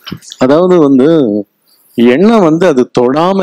அதாவது வந்து எண்ணெய் வந்து அது தொடாம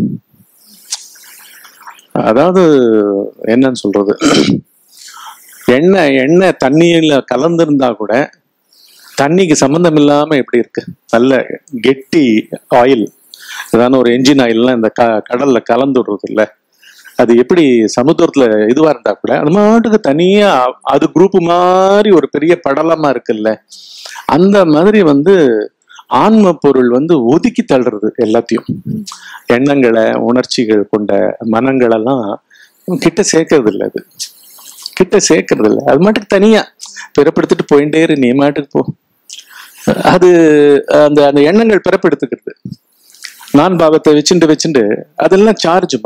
அதாவது என்னன்னு சொல்றது எண்ணெய் எண்ணெய் தண்ணியில கலந்திருந்தா கூட தண்ணிக்கு சம்பந்தம் இல்லாம எப்படி இருக்கு நல்ல கெட்டி ஆயில் ஏதான ஒரு என்ஜின் ஆயில்லாம் இந்த க கடல்ல கலந்து விடுறது இல்ல அது எப்படி சமுத்திரத்துல இதுவா இருந்தா கூட அது மாட்டுக்கு தனியா அது குரூப் மாதிரி ஒரு பெரிய படலமா இருக்குல்ல அந்த மாதிரி வந்து ஆன்ம பொருள் வந்து ஒதுக்கி தள்ளுறது எல்லாத்தையும் எண்ணங்களை உணர்ச்சிகள் கொண்ட மனங்கள் எல்லாம் கிட்ட சேர்க்கறது இல்லை அது கிட்ட சேர்க்கறது இல்லை அது மாட்டுக்கு தனியா பிறப்படுத்திட்டு போயிட்டே இரு நீ மாட்டுக்கு போ அது அந்த அந்த எண்ணங்கள் பிறப்பெடுத்துக்கிறது நான் பாவத்தை வச்சுட்டு வச்சுட்டு அதெல்லாம் சார்ஜுமா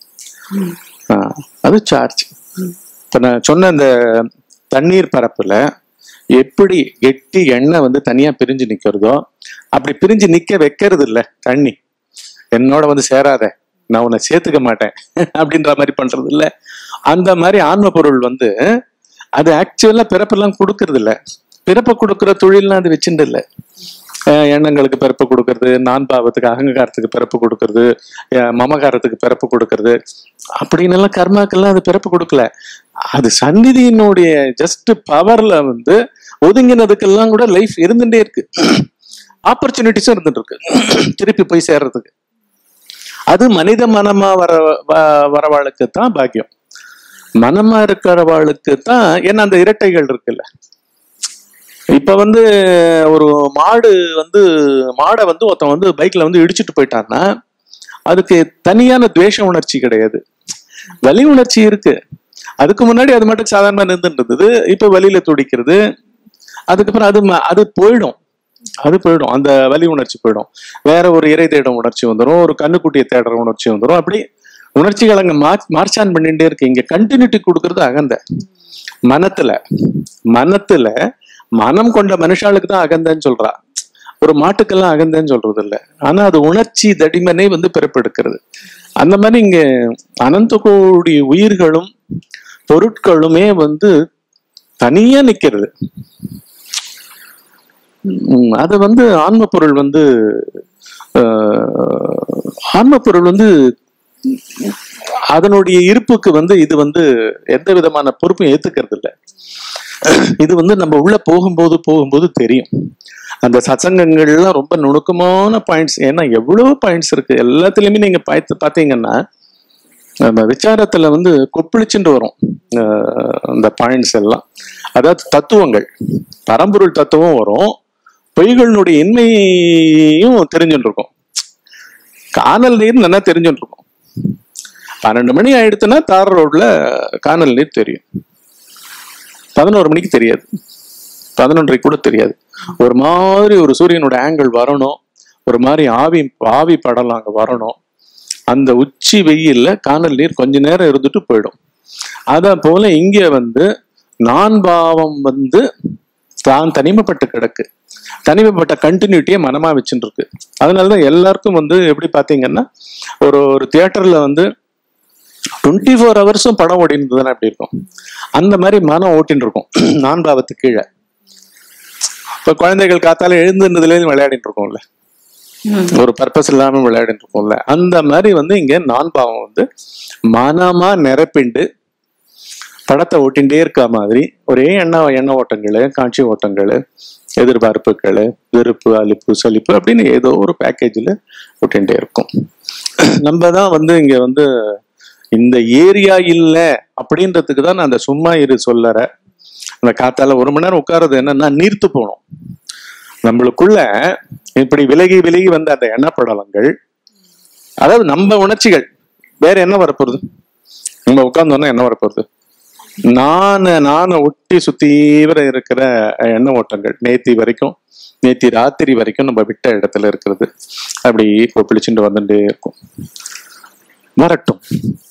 அது சார்ஜ் இப்ப நான் சொன்ன அந்த தண்ணீர் பரப்புல எப்படி கெட்டி எண்ணெய் வந்து தனியா பிரிஞ்சு நிக்கிறதோ அப்படி பிரிஞ்சு நிக்க வைக்கிறது இல்ல தண்ணி என்னோட வந்து சேராத நான் உன்னை சேர்த்துக்க மாட்டேன் அப்படின்ற மாதிரி பண்றது இல்ல அந்த மாதிரி ஆன்ம பொருள் வந்து அது ஆக்சுவலா பிறப்பெல்லாம் கொடுக்கறது இல்ல பிறப்பை கொடுக்குற தொழில்லாம் அது வச்சுட்டு இல்லை அஹ் எண்ணங்களுக்கு பிறப்பு கொடுக்கறது நான் பாவத்துக்கு அகங்காரத்துக்கு பிறப்பு கொடுக்கறது அஹ் மமகாரத்துக்கு பிறப்பு கொடுக்கறது அப்படின்னு எல்லாம் கர்மாக்கெல்லாம் அது பிறப்பு கொடுக்கல அது சந்நிதியினுடைய ஜஸ்ட் பவர்ல வந்து ஒதுங்கினதுக்கெல்லாம் கூட லைஃப் இருந்துட்டே இருக்கு ஆப்பர்ச்சுனிட்டிஸும் இருந்துட்டு இருக்கு திருப்பி போய் சேர்றதுக்கு அது மனித மனமா வர வ- வரவாளுக்கு தான் பாக்கியம் மனமா இருக்கிறவாளுக்கு தான் ஏன்னா அந்த இரட்டைகள் இருக்குல்ல இப்ப வந்து ஒரு மாடு வந்து மாடை வந்து ஒருத்தன் வந்து பைக்ல வந்து இடிச்சிட்டு போயிட்டான்னா அதுக்கு தனியான துவேஷ உணர்ச்சி கிடையாது வலி உணர்ச்சி இருக்கு அதுக்கு முன்னாடி அது மட்டும் சாதாரணமா நின்றுட்டு இருந்தது இப்ப வலியில துடிக்கிறது அதுக்கப்புறம் அது ம- அது போயிடும் அது போயிடும் அந்த வலி உணர்ச்சி போயிடும் வேற ஒரு இறை தேடும் உணர்ச்சி வந்துடும் ஒரு கண்ணுக்குட்டியை தேடுற உணர்ச்சி வந்துடும் அப்படி உணர்ச்சிகள் அங்க மார்ச் மார்ச்சான் பண்ணிட்டே இருக்கு இங்க கண்டினியூட்டி கொடுக்கறது அகந்த மனத்துல மனத்துல மனம் கொண்ட மனுஷாளுக்கு தான் அகந்தன்னு சொல்றா ஒரு மாட்டுக்கெல்லாம் அகந்தன்னு சொல்றது இல்ல ஆனா அது உணர்ச்சி தடிமனை வந்து பிறப்பெடுக்கிறது அந்த மாதிரி இங்க அனந்த கோடி உயிர்களும் பொருட்களுமே வந்து தனியா நிக்கிறது உம், அது வந்து ஆன்ம பொருள் வந்து ஆஹ், ஆன்ம பொருள் வந்து அதனுடைய இருப்புக்கு வந்து இது வந்து எந்த விதமான பொறுப்பும் ஏத்துக்கிறது இல்ல இது வந்து நம்ம உள்ள போகும்போது போகும்போது தெரியும் அந்த சத்சங்கங்கள்லாம் ரொம்ப நுணுக்கமான பாயிண்ட்ஸ் ஏன்னா எவ்வளவு பாயிண்ட்ஸ் இருக்கு எல்லாத்துலயுமே நீங்க பார்த்து பாத்தீங்கன்னா நம்ம விசாரத்துல வந்து கொப்பளிச்சுட்டு வரும் அஹ் அந்த பாயிண்ட்ஸ் எல்லாம் அதாவது தத்துவங்கள் பரம்பொருள் தத்துவம் வரும் பொய்களினுடைய இன்மையும் தெரிஞ்சுட்டு இருக்கும் காணல் நீர் நல்லா தெரிஞ்சுட்டு இருக்கும் பன்னெண்டு மணி ஆயிடுச்சுன்னா தார் ரோட்ல காணல் நீர் தெரியும் பதினோரு மணிக்கு தெரியாது பதினொன்றரைக்கு கூட தெரியாது ஒரு மாதிரி ஒரு சூரியனோட ஆங்கிள் வரணும் ஒரு மாதிரி ஆவி ஆவி படலம் அங்க வரணும் அந்த உச்சி வெயில்ல காணல் நீர் கொஞ்ச நேரம் இருந்துட்டு போயிடும் அத போல இங்க வந்து நான் பாவம் வந்து தான் தனிமைப்பட்டு கிடக்கு தனிமைப்பட்ட கண்டினியூட்டியை மனமா வச்சுட்டு இருக்கு அதனாலதான் எல்லாருக்கும் வந்து எப்படி பாத்தீங்கன்னா ஒரு ஒரு தியேட்டர்ல வந்து டுவெண்ட்டி ஃபோர் ஹவர்ஸும் படம் ஓடினது இருந்ததுன்னா எப்படி இருக்கும் அந்த மாதிரி மனம் ஓட்டின்னு இருக்கும் நான் பாவத்துக்கு கீழே இப்ப குழந்தைகள் காத்தால எழுந்துன்றதுல இருந்து விளையாடிட்டு இருக்கோம்ல ஒரு பர்பஸ் இல்லாம விளையாடிட்டு இருக்கோம்ல அந்த மாதிரி வந்து இங்க நான் பாவம் வந்து மனமா நிரப்பிண்டு படத்தை ஓட்டிகிட்டே இருக்க மாதிரி ஒரே எண்ண எண்ண ஓட்டங்கள் காட்சி ஓட்டங்கள் எதிர்பார்ப்புகள் வெறுப்பு அலுப்பு சலிப்பு அப்படின்னு ஏதோ ஒரு பேக்கேஜில் ஓட்டிகிட்டே இருக்கும் நம்ம தான் வந்து இங்க வந்து இந்த ஏரியா இல்லை அப்படின்றதுக்கு தான் நான் அந்த சும்மா இரு சொல்லற அந்த காத்தால ஒரு மணி நேரம் உட்கார்றது என்னன்னா நீர்த்து போகணும் நம்மளுக்குள்ள இப்படி விலகி விலகி வந்த அந்த எண்ணப்படலங்கள் அதாவது நம்ம உணர்ச்சிகள் வேற என்ன வரப்போகுது நம்ம உட்கார்ந்தோன்னா என்ன வரப்போகுது நான் நானை ஒட்டி சுத்தீவிர இருக்கிற எண்ண ஓட்டங்கள் நேத்தி வரைக்கும் நேத்தி ராத்திரி வரைக்கும் நம்ம விட்ட இடத்துல இருக்கிறது அப்படி கொப்பளிச்சுட்டு வந்துட்டே இருக்கும் வரட்டும்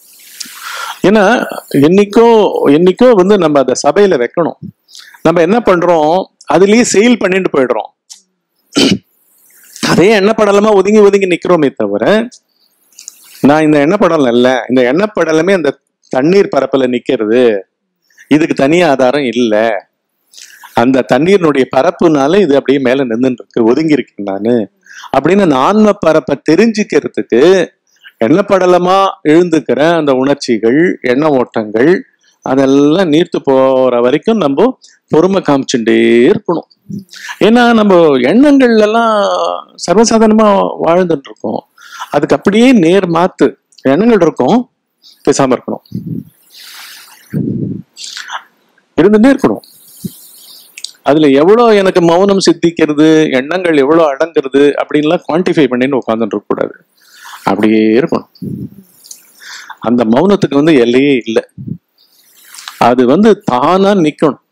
ஏன்னா என்னைக்கோ என்னைக்கோ வந்து நம்ம அதை சபையில வைக்கணும் நம்ம என்ன பண்றோம் அதுலயே செயல் பண்ணிட்டு போயிடுறோம் அதே எண்ணெய் படலமா ஒதுங்கி ஒதுங்கி நிக்கிறோமே தவிர நான் இந்த எண்ணெய் படலம் இல்ல இந்த எண்ணெய் படலமே அந்த தண்ணீர் பரப்புல நிக்கிறது இதுக்கு தனி ஆதாரம் இல்ல அந்த தண்ணீரினுடைய பரப்புனால இது அப்படியே மேல நின்றுட்டு இருக்கு ஒதுங்கி இருக்கேன் நானு அப்படின்னு அந்த ஆன்ம பரப்பை தெரிஞ்சுக்கிறதுக்கு எண்ண படலமா எழுந்துக்கிற அந்த உணர்ச்சிகள் எண்ண ஓட்டங்கள் அதெல்லாம் நீர்த்து போற வரைக்கும் நம்ம பொறுமை காமிச்சுட்டே இருக்கணும் ஏன்னா நம்ம எண்ணங்கள்ல எல்லாம் சர்வசாதாரணமா வாழ்ந்துட்டு இருக்கோம் அதுக்கு அப்படியே நேர் மாத்து எண்ணங்கள் இருக்கும் பேசாம இருக்கணும் இருந்துட்டே இருக்கணும் அதுல எவ்வளவு எனக்கு மௌனம் சித்திக்கிறது எண்ணங்கள் எவ்வளவு அடங்குறது அப்படின்லாம் குவான்டிஃபை பண்ணின்னு உட்காந்துட்டு இருக்க கூடாது அப்படியே இருக்கணும் அந்த மௌனத்துக்கு வந்து எல்லையே இல்லை அது வந்து தானா நிக்கணும்